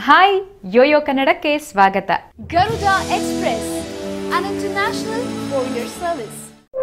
Hi Yoyo ಕನ್ನಡಕ್ಕೆ ಸ್ವಾಗತ Garuda Express, an international courier service.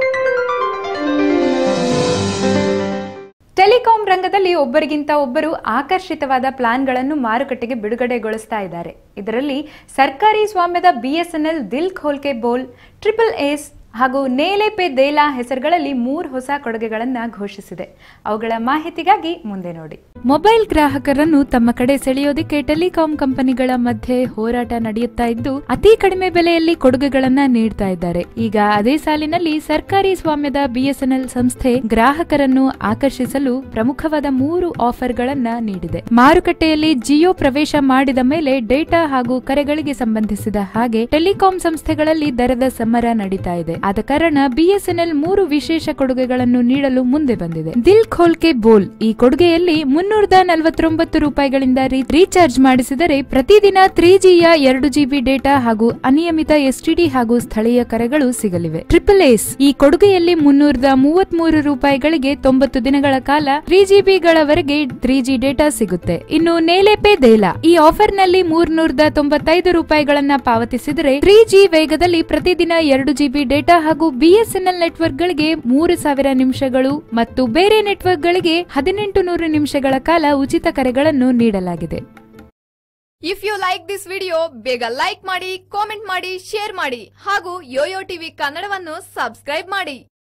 Telecom ರಂಗದಲ್ಲಿ ಒಬ್ಬರಿಗಿಂತ ಒಬ್ಬರು ಆಕರ್ಷಿತವಾದ ಪ್ಲಾನ್ಗಳನ್ನು ಮಾರುಕಟ್ಟೆಗೆ ಬಿಡುಗಡೆಗೊಳಿಸ್ತಾ ಇದ್ದಾರೆ ಇದರಲ್ಲಿ ಸರ್ಕಾರಿ ಸ್ವಾಮ್ಯದ ಬಿಎಸ್ಎನ್ಎಲ್ ದಿಲ್ ಖೋಲ್ಕೆ ಬೋಲ್ ಟ್ರಿಪಲ್ ಏಸ್ ಹಾಗೂ ನೇಲೆ ಪೆ ದೇಲಾ ಹೆಸರುಗಳಲ್ಲಿ ಮೂರು ಹೊಸ ಕೊಡುಗೆಗಳನ್ನು ಘೋಷಿಸಿದೆ ಅವುಗಳ ಮಾಹಿತಿಗಾಗಿ ಮುಂದೆ ನೋಡಿ ಮೊಬೈಲ್ ಗ್ರಾಹಕರನ್ನು ತಮ್ಮ ಕಡೆ ಸೆಳೆಯೋದಕ್ಕೆ ಟೆಲಿಕಾಂ ಕಂಪನಿಗಳ ಮಧ್ಯೆ ಹೋರಾಟ ನಡೆಯುತ್ತಾ ಇದ್ದು ಅತಿ ಕಡಿಮೆ ಬೆಲೆಯಲ್ಲಿ ಕೊಡುಗೆಗಳನ್ನ ನೀಡ್ತಾ ಇದ್ದಾರೆ ಈಗ ಅದೇ ಸಾಲಿನಲ್ಲಿ ಸರ್ಕಾರಿ ಸ್ವಾಮ್ಯದ ಬಿಎಸ್ಎನ್ಎಲ್ ಸಂಸ್ಥೆ ಗ್ರಾಹಕರನ್ನು ಆಕರ್ಷಿಸಲು ಪ್ರಮುಖವಾದ ಮೂರು ಆಫರ್ಗಳನ್ನ ನೀಡಿದೆ ಮಾರುಕಟ್ಟೆಯಲ್ಲಿ ಜಿಯೋ ಪ್ರವೇಶ ಮಾಡಿದ ಮೇಲೆ ಡೇಟಾ ಹಾಗೂ ಕರೆಗಳಿಗೆ ಸಂಬಂಧಿಸಿದ ಹಾಗೆ ಟೆಲಿಕಾಂ ಸಂಸ್ಥೆಗಳಲ್ಲಿ ದರದ ಸಮರ ನಡೀತಾ ಇದೆ ಆದ ಕಾರಣ ಬಿಎಸ್ಎನ್ಎಲ್ ಮೂರು ವಿಶೇಷ ಕೊಡುಗೆಗಳನ್ನು ನೀಡಲು ಮುಂದೆ ಬಂದಿದೆ ದಿಲ್ ಖೋಲ್ಕೆ ಬೋಲ್ ಈ ಕೊಡುಗೆಯಲ್ಲಿ ಮುನ್ನೂರದ ನಲವತ್ತೊಂಬತ್ತು ರೂಪಾಯಿಗಳಿಂದ ರೀ- ರೀಚಾರ್ಜ್ ಮಾಡಿಸಿದರೆ ಪ್ರತಿದಿನ ತ್ರೀ ಜಿಯ ಎರಡು ಜಿಬಿ ಡೇಟಾ ಹಾಗೂ ಅನಿಯಮಿತ ಎಸ್ಟಿಡಿ ಹಾಗೂ ಸ್ಥಳೀಯ ಕರೆಗಳು ಸಿಗಲಿವೆ ಟ್ರಿಪಲ್ ಏಸ್ ಈ ಕೊಡುಗೆಯಲ್ಲಿ ಮುನ್ನೂರದ ಮೂವತ್ಮೂರು ರೂಪಾಯಿಗಳಿಗೆ ತೊಂಬತ್ತು ದಿನಗಳ ಕಾಲ ತ್ರೀ ಜಿಬಿಗಳವರೆಗೆ ತ್ರೀ ಜಿ ಡೇಟಾ ಸಿಗುತ್ತೆ ಇನ್ನು ನೇಲೆಪೆ ದೇಲಾ ಈ ಆಫರ್ ನಲ್ಲಿ ಮೂರ್ನೂರದ ತೊಂಬತ್ತೈದು ರೂಪಾಯಿಗಳನ್ನ ಪಾವತಿಸಿದರೆ ತ್ರೀ ಜಿ ವೇಗದಲ್ಲಿ ಪ್ರತಿದಿನ ಎರಡು ಜಿಬಿ ಡೇಟಾ ಹಾಗೂ ಬಿಎಸ್ಎನ್ಎಲ್ ನೆಟ್ವರ್ಕ್ ಗಳಿಗೆ ಮೂರು ಸಾವಿರ ನಿಮಿಷಗಳು ಮತ್ತು ಬೇರೆ ನೆಟ್ವರ್ಕ್ ಗಳಿಗೆ ಹದಿನೆಂಟು ನೂರು ನಿಮಿಷಗಳ ಕಾಲ ಉಚಿತ ಕರೆಗಳನ್ನು ನೀಡಲಾಗಿದೆ if you like this video ಬೇಗ ಲೈಕ್ ಮಾಡಿ ಕಾಮೆಂಟ್ ಮಾಡಿ ಶೇರ್ ಮಾಡಿ ಹಾಗೂ ಯೋಯೋ ಟಿವಿ ಕನ್ನಡವನ್ನು ಸಬ್ಸ್ಕ್ರೈಬ್ ಮಾಡಿ